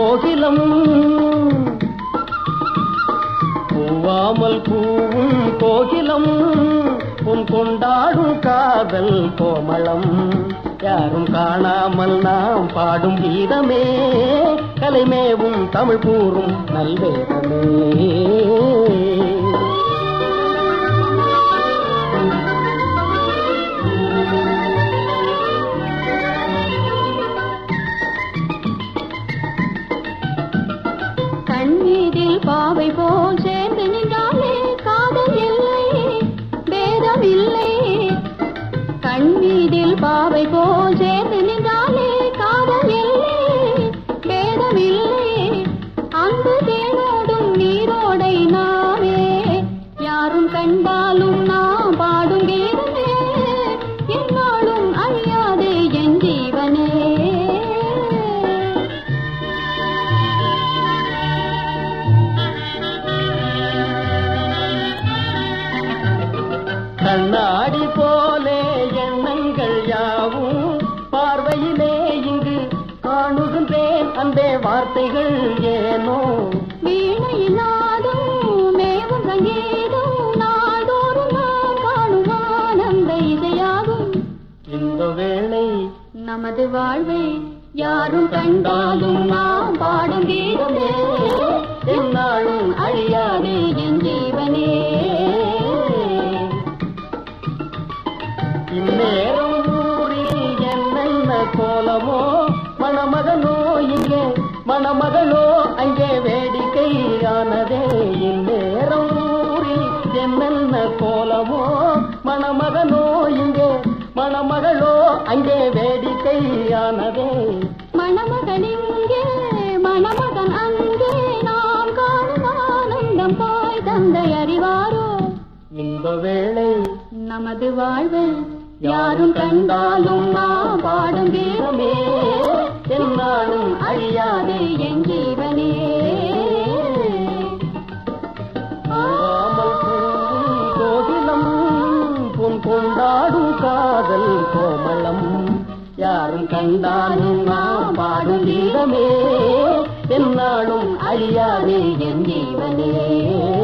கோகிலம் பூவாமல் பூவும் கோகிலம் உன் கொண்டாடும் காதல் கோமளம் யாரும் காணாமல் நாம் பாடும் கீதமே கலைமேவும் தமிழ் கூறும் நல்வேதமே கண்ணீரில் பாவை போல் சேர்ந்து நின்றாலே காதல் இல்லை பேதம் இல்லை கண்ணீரில் பாவை போல் சேர்ந்து நின்றாலே காதல் இல்லை பேதம் இல்லை அங்கு தேனோடும் நீரோடை நாமே யாரும் கண்டாலும் நாம் பாடும் கீதமே என்னாலும் அழியாது என் ஜீவனே கண்ணாடி போலே எண்ணங்கள் யாவும் பார்வையிலே இங்கு காணுகின்றேன் அந்த வார்த்தைகள் ஏனோ வீணையினாதும் மேவும் சங்கீதம் நாடோறும் நாம் காணும் ஆனந்த இசையாகும் இந்த வேளை நமது வாழ்வை யாரும் கண்டாலும் நாம் பாடும் கீதமே என்னாலும் அழியாதே என் ஜீவனே இந்நேரம் ஊரில் என்னென்ன கோலமோ மணமகனோ இங்கே மணமகளோ அங்கே வேடிக்கையானதே இந்நேரம் ஊரில் என்னென்ன கோலமோ மணமகனோ இங்கே மணமகளோ அங்கே வேடிக்கையானதே மணமகன் இங்கே மணமகன் அங்கே நாம் காணும் ஆனந்தம் தாய் தந்தை அறிவாரோ இந்த வேளை நமது வாழ்வை யாரும் கண்டாலும் நாம் பாடும் கீதமே என்னாலும் அழியாதே என் ஜீவனே ஆமல் பூவும் கோகிலம் பொன் கொண்டாடும் காதல் கோமளம் யாரும் கண்டாலும் நாம் பாடும் கீதமே என்னாலும் அழியாதே என் ஜீவனே